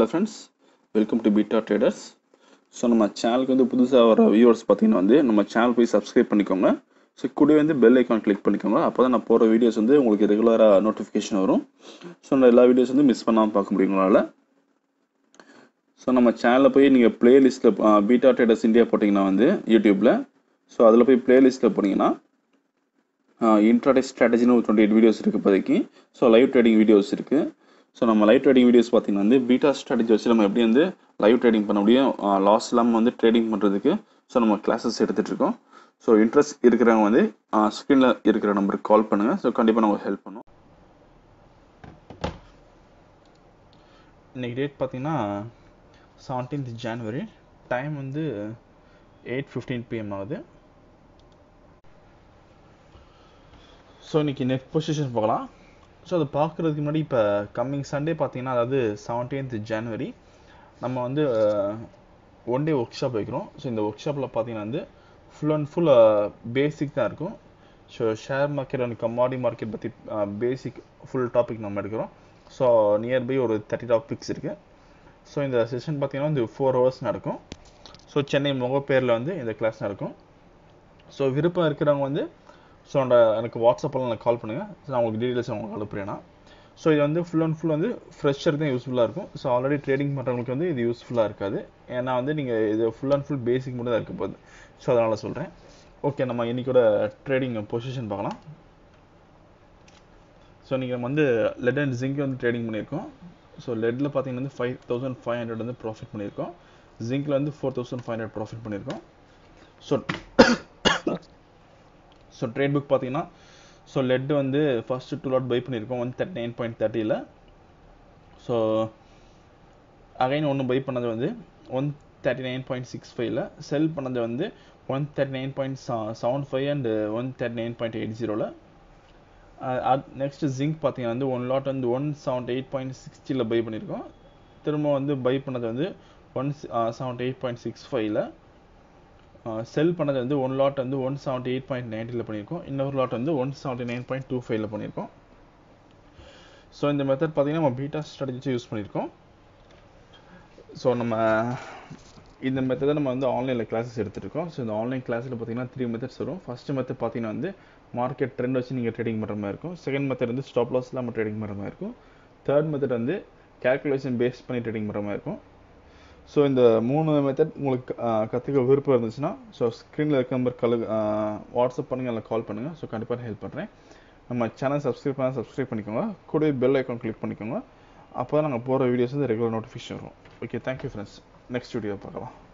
friends welcome to beta traders so நம்ம சேனலுக்கு வந்து புதுசாக வர வியூவர்ஸ் பார்த்தீங்கன்னா வந்து நம்ம சேனல் போய் சப்ஸ்கிரைப் பண்ணிக்கோங்க ஸோ கூட வந்து பெல் ஐக்கான் கிளிக் பண்ணிக்கோங்க அப்போ தான் நான் போகிற வீடியோஸ் வந்து உங்களுக்கு ரெகுலராக நோட்டிஃபிகேஷன் வரும் ஸோ நான் எல்லா வீடியோஸ் வந்து மிஸ் பண்ணாமல் பார்க்க முடியும் உங்களால் ஸோ நம்ம சேனலில் போய் நீங்கள் பிளேலிஸ்ட்டில் பீட்டா ட்ரேடர்ஸ் இந்தியா போட்டிங்கன்னா வந்து யூடியூப்பில் ஸோ அதில் போய் பிளேலிஸ்ட்டில் போனீங்கன்னா இன்ட்ராடே ஸ்ட்ராட்டஜின்னு ஒரு டுவெண்ட்டி எயிட் வீடியோஸ் இருக்குது இப்போதைக்கு ஸோ லைவ் ட்ரேடிங் வீடியோஸ் இருக்குது ஸோ நம்ம லைவ் ட்ரேடிங் வீடியோஸ் பார்த்தீங்கன்னா வந்து பீட்டா ஸ்ட்ராட்டஜி வச்சு நம்ம எப்படி வந்து லைவ் ட்ரேடிங் பண்ண முடியும் லாஸ் இல்லாமல் வந்து ட்ரேடிங் பண்ணுறதுக்கு ஸோ நம்ம கிளாஸஸ் எடுத்துகிட்டு இருக்கோம் ஸோ இன்ட்ரெஸ்ட் இருக்கிறவங்க வந்து ஸ்க்ரீனில் இருக்கிற நம்பருக்கு கால் பண்ணுங்கள் ஸோ கண்டிப்பாக நம்ம ஹெல்ப் பண்ணுவோம் இன்றைக்கி டேட் பார்த்தீங்கன்னா செவன்டீன்த் ஜான்வரி டைம் வந்து எயிட் ஃபிஃப்டீன் பிஎம் ஆகுது ஸோ இன்றைக்கி நெட் பொசிஷன் பார்க்கலாம் ஸோ அதை பார்க்குறதுக்கு முன்னாடி இப்போ கம்மிங் சண்டே பார்த்தீங்கன்னா அதாவது செவன்டீன்த் ஜான்வரி நம்ம வந்து ஒன் டே ஒர்க் ஷாப் வைக்கிறோம் ஸோ இந்த ஒர்க் ஷாப்பில் பார்த்தீங்கன்னா வந்து ஃபுல் அண்ட் ஃபுல் பேசிக் தான் இருக்கும் so share market and commodity market பற்றி பேசிக் ஃபுல் டாபிக் நம்ம எடுக்கிறோம் ஸோ நியர்பை ஒரு தேர்ட்டி டாபிக்ஸ் இருக்குது ஸோ இந்த செஷன் பார்த்தீங்கன்னா வந்து ஃபோர் ஹவர்ஸ் நடக்கும் ஸோ சென்னை முகப்பேரில் வந்து இந்த கிளாஸ் நடக்கும் ஸோ விருப்பம் இருக்கிறவங்க வந்து ஸோ அந்த எனக்கு வாட்ஸ்அப்பில் எனக்கு கால் பண்ணுங்கள் ஸோ நான் உங்களுக்கு டீட்டெயில்ஸ் உங்களுக்கு அனுப்புகிறேன்னா ஸோ இது வந்து ஃபுல் அண்ட் ஃபுல் வந்து ஃப்ரெஷருக்கு தான் யூஸ்ஃபுல்லாக இருக்கும் ஸோ ஆல்ரெடி ட்ரேடிங் பண்ணுறவங்களுக்கு வந்து இது யூஸ்ஃபுல்லாக இருக்காது ஏன்னா வந்து நீங்கள் இது ஃபுல் அண்ட் ஃபுல் பேசிக் மட்டும் தான் இருக்க போகுது ஸோ அதனால் சொல்கிறேன் ஓகே நம்ம இன்றைக்கோட ட்ரேடிங் பொசிஷன் பார்க்கலாம் ஸோ இன்றைக்கி நம்ம வந்து லெட் அண்ட் ஜிங்க் வந்து ட்ரேடிங் பண்ணியிருக்கோம் ஸோ லெட்டில் பார்த்தீங்கன்னா வந்து ஃபைவ் தௌசண்ட் ஃபைவ் ஹண்ட்ரட் வந்து ப்ராஃபிட் பண்ணியிருக்கோம் ஜிங்கில் வந்து four thousand five hundred profit பண்ணியிருக்கோம் ஸோ ஸோ ட்ரேட் புக் பார்த்தீங்கன்னா ஸோ லெட் வந்து ஃபஸ்ட்டு டூ லாட் பை பண்ணியிருக்கோம் ஒன் தேர்ட்டி நைன் பாயிண்ட் தேர்ட்டியில் ஸோ அகைன் ஒன்று பை பண்ணது வந்து one thirty nine point six ஃபைவ்ல செல் பண்ணது வந்து one thirty nine point seven five and one thirty nine point eight ஜீரோவில் நெக்ஸ்ட் ஜிங்க் பார்த்தீங்கன்னா வந்து ஒன் லாட் வந்து ஒன் செவன்ட் எயிட் பாயிண்ட் சிக்ஸ்டியில் பை பண்ணியிருக்கோம் திரும்ப வந்து பை பண்ணது வந்து one seventy eight point six ஃபைவ்ல செல் பண்ணது வந்து ஒன் லாட் வந்து ஒன் செவன்ட்டி எயிட் பாயிண்ட் நைன்ட்டியில் பண்ணியிருக்கோம் இன்னொரு லாட் வந்து one seventy nine point two ஃபைவ்ல பண்ணியிருக்கோம் ஸோ இந்த மெத்தட் பார்த்தீங்கன்னா நம்ம பீட்டா ஸ்ட்ராட்டஜி யூஸ் பண்ணியிருக்கோம் ஸோ நம்ம இந்த மெத்தடை நம்ம வந்து ஆன்லைனில் கிளாஸஸ் எடுத்துருக்கோம் ஸோ இந்த ஆன்லைன் கிளாஸில் பார்த்தீங்கன்னா த்ரீ மெத்தட்ஸ் வரும் ஃபஸ்ட்டு மெத்தட் பார்த்தீங்கன்னா வந்து மார்க்கெட் ட்ரெண்ட் வச்சு நீங்கள் ட்ரேடிங் பண்ணுற மாதிரி இருக்கும் செகண்ட் மெத்தட் வந்து ஸ்டாப் லாஸ் இல்லாமல் ட்ரேடிங் பண்ணுற மாதிரி இருக்கும் தேர்ட் மெத்தட் வந்து கேல்குலேஷன் பேஸ் பண்ணி ட்ரேடிங் பண்ணுற மாதிரி இருக்கும் ஸோ இந்த மூணு மெத்தட் உங்களுக்கு கற்றுக்க விருப்பம் இருந்துச்சுன்னா ஸோ ஸ்க்ரீனில் இருக்க நம்பர் கலு வாட்ஸ்அப் பண்ணுங்கள் இல்லை கால் பண்ணுங்கள் ஸோ கண்டிப்பாக ஹெல்ப் பண்ணுறேன் நம்ம சேனல் சப்ஸ்கிரைப் பண்ணால் சப்ஸ்கிரைப் பண்ணிக்கோங்க கூடவே பெல் ஐக்கான் கிளிக் பண்ணிக்கோங்க அப்போ தான் நாங்கள் போகிற வீடியோஸ் வந்து ரெகுலர் நோட்டிஃபிகேஷன் வரும் okay thank you friends next video பார்க்கலாம்